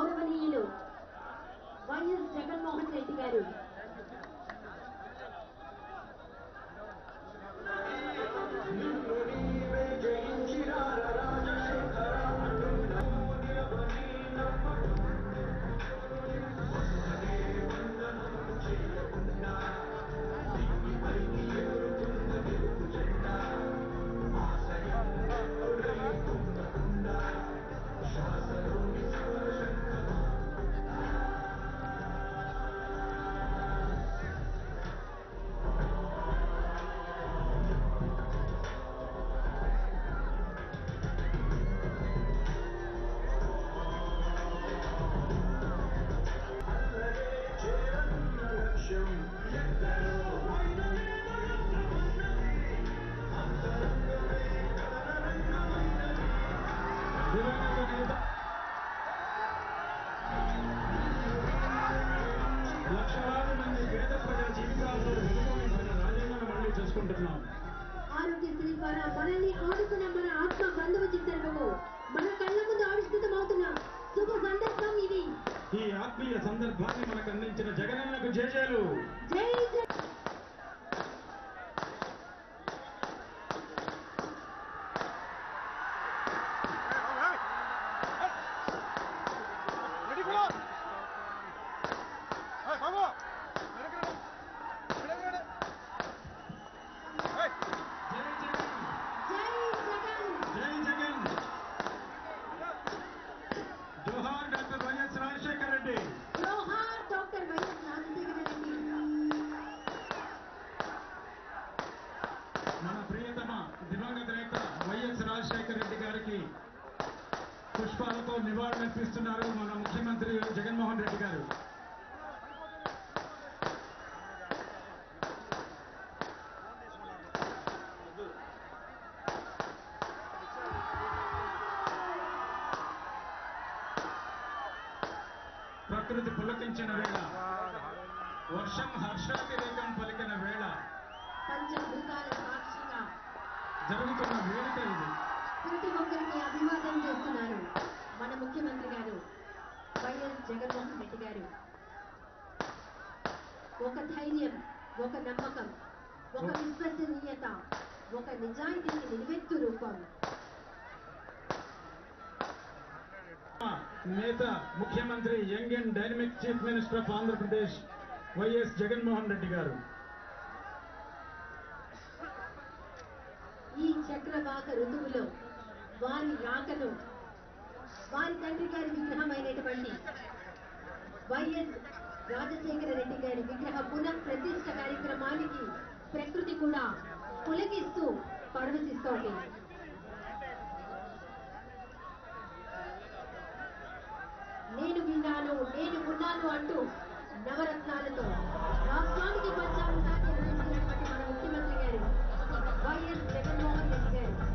గౌరవనీయులు వైఎస్ జగన్మోహన్ రెడ్డి గారు దివంగత నేత లక్షలాది మంది పేద ప్రజల జీవితాల్లో వెలుగునించిన రాజ్యాంగాన్ని మళ్ళీ చేసుకుంటున్నాం ఆరోగ్యశ్రీ ద్వారా మనల్ని ఆడుకున్న మన ఆత్మ బంధువు చిత్రము మన కళ్ళ ముందు ఆవిష్కృతమవుతున్న శుభ సందర్భం ఇది ఈ ఆత్మీయ సందర్భాన్ని మనకు అందించిన జగనన్నకు జేజేలు జై జగన్ రెడీ కూడా ఏయ్ బాబు వెనక్కి రండి. వెనక్కి రండి. ఏయ్, జై జగన్ జై జగన్ జై జగన్ జోహార్ డాక్టర్ వైఎస్ రాజశేఖర రెడ్డి జోహార్ డాక్టర్ వైఎస్ రాజశేఖర రెడ్డి మన ప్రియతమ దివంగత నేత వైఎస్ రాజశేఖర రెడ్డి గారికి పుష్పాలతో నివాళులర్పిస్తున్నారు మన ముఖ్యమంత్రి జగన్మోహన్ రెడ్డి గారు ప్రకృతి పులకించిన వేళ వర్షం హర్షాతిరేకం పలికిన వేళ పంచభూతాల సాక్షిగా జరుగుతున్న వేడుక ఇది ప్రతి ఒక్కరికి అభివాదం చేస్తున్నారు మన ముఖ్యమంత్రి గారు వైఎస్ జగన్మోహన్ రెడ్డి గారు ఒక ధైర్యం ఒక నమ్మకం ఒక విశ్వసనీయత ఒక నిజాయితీకి నిలువెత్తు రూపం నేత ముఖ్యమంత్రి young and dynamic chief minister of Andhra Pradesh YS Jaganmohan Reddy గారు ఈ చక్రవాక ఋతువులో వారి రాకను వారి తండ్రి గారి విగ్రహమైనటువంటి వైఎస్ రాజశేఖర రెడ్డి గారి విగ్రహ పునః ప్రతిష్ఠ కార్యక్రమానికి ప్రకృతి కూడా పులకిస్తూ పరవశిస్తోంది నేను విన్నాను నేను ఉన్నాను అంటూ నవరత్నాలతో రాష్ట్రానికి పంచామృతాన్ని అందించినటువంటి మన ముఖ్యమంత్రి గారు వైఎస్ జగన్మోహన్ రెడ్డి గారు